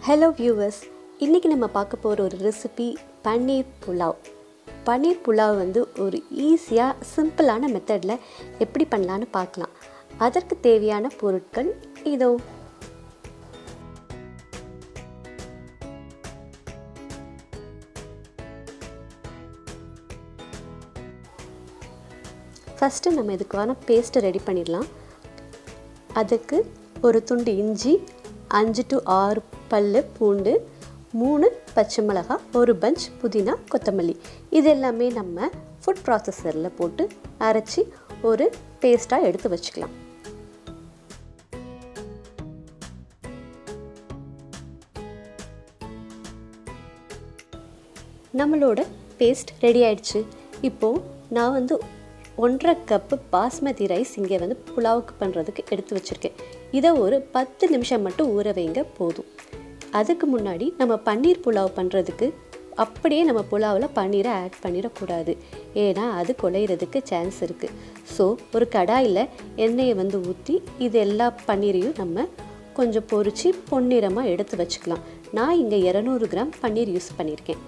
hello viewers இன்றைக்கி நம்ம பார்க்க போகிற ஒரு ரெசிபி பன்னீர் புலாவ் பன்னீர் புலாவ் வந்து ஒரு ஈஸியாக சிம்பிளான மெத்தடில் எப்படி பண்ணலான்னு பார்க்கலாம் அதற்கு தேவையான பொருட்கள் இதோ ஃபஸ்ட்டு நம்ம இதுக்கான பேஸ்ட்டை ரெடி பண்ணிடலாம் அதுக்கு ஒரு துண்டு இஞ்சி அஞ்சு டு ஆறு பல் பூண்டு மூணு பச்சை மிளகாய் ஒரு பஞ்ச் புதினா கொத்தமல்லி இது எல்லாமே நம்ம ஃபுட் ப்ராசஸரில் போட்டு அரைச்சி ஒரு பேஸ்ட்டாக எடுத்து வச்சுக்கலாம் நம்மளோட பேஸ்ட் ரெடி ஆயிடுச்சு இப்போது நான் வந்து ஒன்றரை கப்பு பாஸ்மதி ரைஸ் இங்கே வந்து புலாவுக்கு பண்ணுறதுக்கு எடுத்து வச்சுருக்கேன் இதை ஒரு பத்து நிமிஷம் மட்டும் ஊற வைங்க போதும் அதுக்கு முன்னாடி நம்ம பன்னீர் புலாவ் பண்ணுறதுக்கு அப்படியே நம்ம புலாவில் பன்னீரை ஆட் பண்ணிடக்கூடாது ஏன்னா அது குலையிறதுக்கு சான்ஸ் இருக்குது ஸோ ஒரு கடாயில் எண்ணெயை வந்து ஊற்றி இது எல்லா பன்னீரையும் நம்ம கொஞ்சம் பொரித்து பொன்னிறமாக எடுத்து வச்சுக்கலாம் நான் இங்கே இரநூறு கிராம் பன்னீர் யூஸ் பண்ணியிருக்கேன்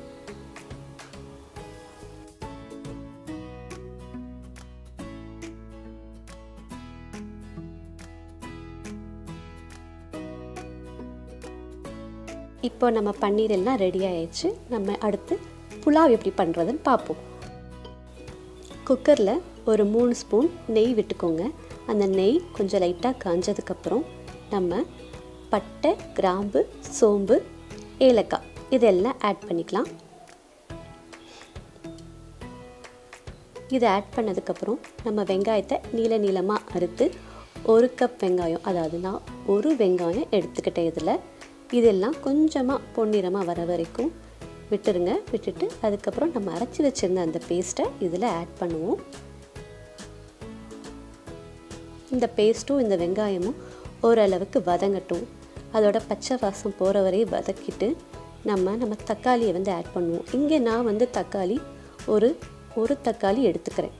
இப்போ நம்ம பன்னீர் எல்லாம் ரெடி ஆயிடுச்சு நம்ம அடுத்து புலாவ் எப்படி பண்ணுறதுன்னு பார்ப்போம் குக்கரில் ஒரு மூணு ஸ்பூன் நெய் விட்டுக்கோங்க அந்த நெய் கொஞ்சம் லைட்டாக காஞ்சதுக்கப்புறம் நம்ம பட்டை கிராம்பு சோம்பு ஏலக்காய் இதெல்லாம் ஆட் பண்ணிக்கலாம் இதை ஆட் பண்ணதுக்கப்புறம் நம்ம வெங்காயத்தை நீள நீளமாக அறுத்து ஒரு கப் வெங்காயம் அதாவது நான் ஒரு வெங்காயம் எடுத்துக்கிட்டேன் இதில் இதெல்லாம் கொஞ்சமாக பொன்னிறமாக வர வரைக்கும் விட்டுருங்க விட்டுட்டு அதுக்கப்புறம் நம்ம அரைச்சி வச்சுருந்த அந்த பேஸ்ட்டை இதில் ஆட் பண்ணுவோம் இந்த பேஸ்ட்டும் இந்த வெங்காயமும் ஓரளவுக்கு வதங்கட்டும் அதோட பச்சை வாசம் போகிற வரையும் வதக்கிட்டு நம்ம நம்ம தக்காளியை வந்து ஆட் பண்ணுவோம் இங்கே நான் வந்து தக்காளி ஒரு ஒரு தக்காளி எடுத்துக்கிறேன்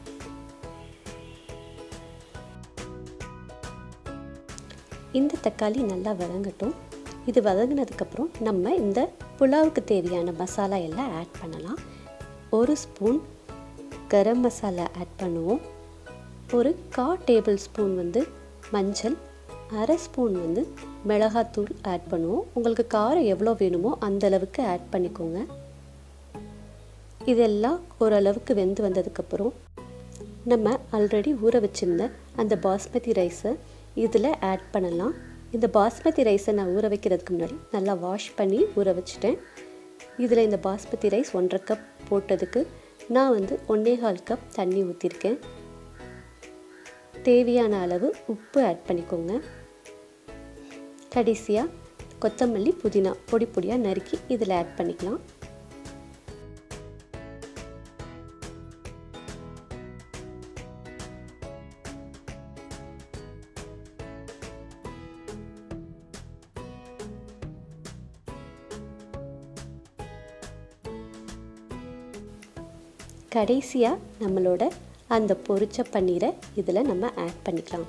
இந்த தக்காளி நல்லா வதங்கட்டும் இது வதங்கினதுக்கப்புறம் நம்ம இந்த புலாவுக்கு தேவையான மசாலா எல்லாம் ஆட் பண்ணலாம் ஒரு ஸ்பூன் கரம் மசாலா ஆட் பண்ணுவோம் ஒரு கா டேபிள் ஸ்பூன் வந்து மஞ்சள் அரை ஸ்பூன் வந்து மிளகாத்தூள் ஆட் பண்ணுவோம் உங்களுக்கு காரம் எவ்வளோ வேணுமோ அந்த அளவுக்கு ஆட் பண்ணிக்கோங்க இதெல்லாம் ஓரளவுக்கு வெந்து வந்ததுக்கப்புறம் நம்ம ஆல்ரெடி ஊற வச்சுருந்த அந்த பாஸ்மதி ரைஸை இதில் ஆட் பண்ணலாம் இந்த பாஸ்மதி ரைஸை நான் ஊற வைக்கிறதுக்கு முன்னாடி நல்லா வாஷ் பண்ணி ஊற வச்சுட்டேன் இதில் இந்த பாஸ்மதி ரைஸ் ஒன்றரை கப் போட்டதுக்கு நான் வந்து ஒன்றே கால் கப் தண்ணி ஊற்றிருக்கேன் தேவையான அளவு உப்பு ஆட் பண்ணிக்கோங்க கடைசியாக கொத்தமல்லி புதினா பொடி பொடியாக நறுக்கி இதில் ஆட் பண்ணிக்கலாம் கடைசியாக நம்மளோட அந்த பொரிச்ச பன்னீரை இதில் நம்ம ஆட் பண்ணிக்கலாம்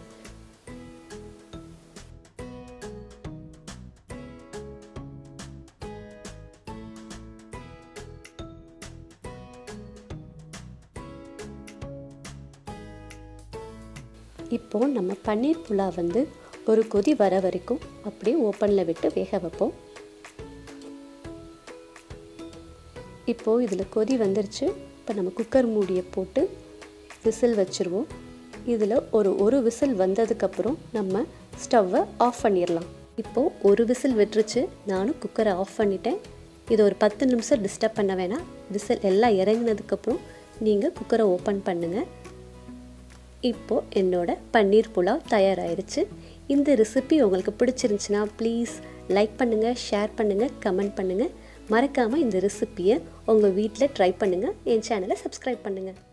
இப்போது நம்ம பன்னீர் புலா வந்து ஒரு கொதி வர வரைக்கும் அப்படியே ஓப்பனில் விட்டு வேக வைப்போம் இப்போது இதில் கொதி வந்துருச்சு இப்போ நம்ம குக்கர் மூடியை போட்டு விசில் வச்சுருவோம் இதில் ஒரு ஒரு விசில் வந்ததுக்கப்புறம் நம்ம ஸ்டவ்வை ஆஃப் பண்ணிடலாம் இப்போது ஒரு விசில் விட்டுருச்சு நானும் குக்கரை ஆஃப் பண்ணிட்டேன் இது ஒரு பத்து நிமிஷம் டிஸ்டர்ப் பண்ண வேணாம் விசில் எல்லாம் இறங்கினதுக்கப்புறம் நீங்கள் குக்கரை ஓப்பன் பண்ணுங்கள் இப்போது என்னோட பன்னீர் புலாவ் தயாராகிருச்சு இந்த ரெசிபி உங்களுக்கு பிடிச்சிருந்துச்சுன்னா ப்ளீஸ் லைக் பண்ணுங்கள் ஷேர் பண்ணுங்கள் கமெண்ட் பண்ணுங்கள் மறக்காமல் இந்த ரெசிப்பியை உங்கள் வீட்டில் ட்ரை பண்ணுங்கள் என் சேனலை சப்ஸ்கிரைப் பண்ணுங்கள்